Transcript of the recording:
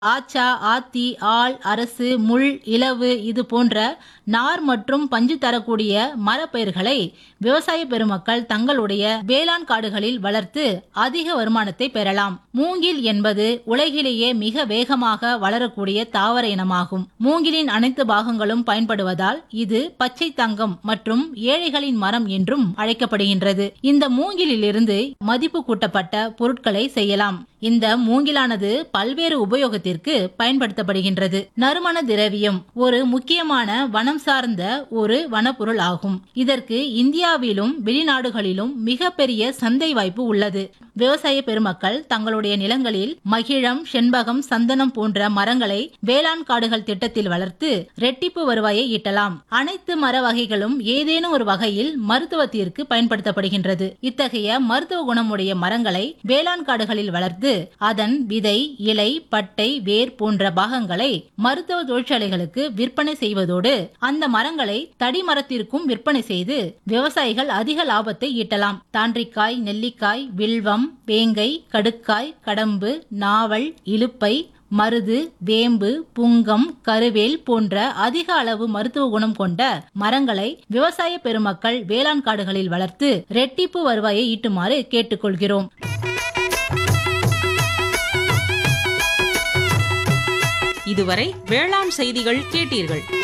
ஆச்சா ஆத்தி ஆள் அரசு முள் இலவு இது போன்ற நார் மற்றும் பஞ்சு தரக்கூடிய மரப்பயிர்களை விவசாய பெருமக்கள் தங்களுடைய வேளாண் காடுகளில் வளர்த்து அதிக வருமானத்தை பெறலாம் மூங்கில் என்பது உலகிலேயே மிக வேகமாக வளரக்கூடிய தாவர இனமாகும் மூங்கிலின் அனைத்து பாகங்களும் பயன்படுவதால் இது பச்சை தங்கம் மற்றும் ஏழைகளின் மரம் என்றும் அழைக்கப்படுகின்றது இந்த மூங்கிலிலிருந்து மதிப்பு கூட்டப்பட்ட பொருட்களை செய்யலாம் இந்த மூங்கிலானது பல்வேறு உபயோகத்திற்கு பயன்படுத்தப்படுகின்றது நறுமண திரவியம் ஒரு முக்கியமான வனம் சார்ந்த ஒரு வனப்பொருள் ஆகும் இதற்கு இந்தியாவிலும் வெளிநாடுகளிலும் மிகப்பெரிய சந்தை வாய்ப்பு உள்ளது விவசாய பெருமக்கள் தங்களுடைய நிலங்களில் மகிழம் செண்பகம் சந்தனம் போன்ற மரங்களை வேளாண் காடுகள் திட்டத்தில் வளர்த்து ரெட்டிப்பு வருவாயை ஈட்டலாம் அனைத்து மர வகைகளும் ஏதேனும் ஒரு வகையில் மருத்துவத்திற்கு பயன்படுத்தப்படுகின்றது இத்தகைய மருத்துவ குணமுடைய மரங்களை வேளாண் காடுகளில் வளர்த்து அதன் விதை இலை பட்டை வேர் போன்ற பாகங்களை மருத்துவ தொழிற்சாலைகளுக்கு விற்பனை செய்வதோடு அந்த மரங்களை தடி மரத்திற்கும் விற்பனை செய்து விவசாயிகள் அதிக லாபத்தை ஈட்டலாம் தாண்டிக்காய் நெல்லிக்காய் வில்வம் வேங்கை கடுக்காய் கடம்பு நாவல் இலுப்பை மருது வேம்பு புங்கம் கருவேல் போன்ற அதிக அளவு மருத்துவ குணம் கொண்ட மரங்களை விவசாய பெருமக்கள் வேளாண் காடுகளில் வளர்த்து ரெட்டிப்பு வருவாயை ஈட்டுமாறு கேட்டுக்கொள்கிறோம் இதுவரை வேளாண் செய்திகள் கேட்டீர்கள்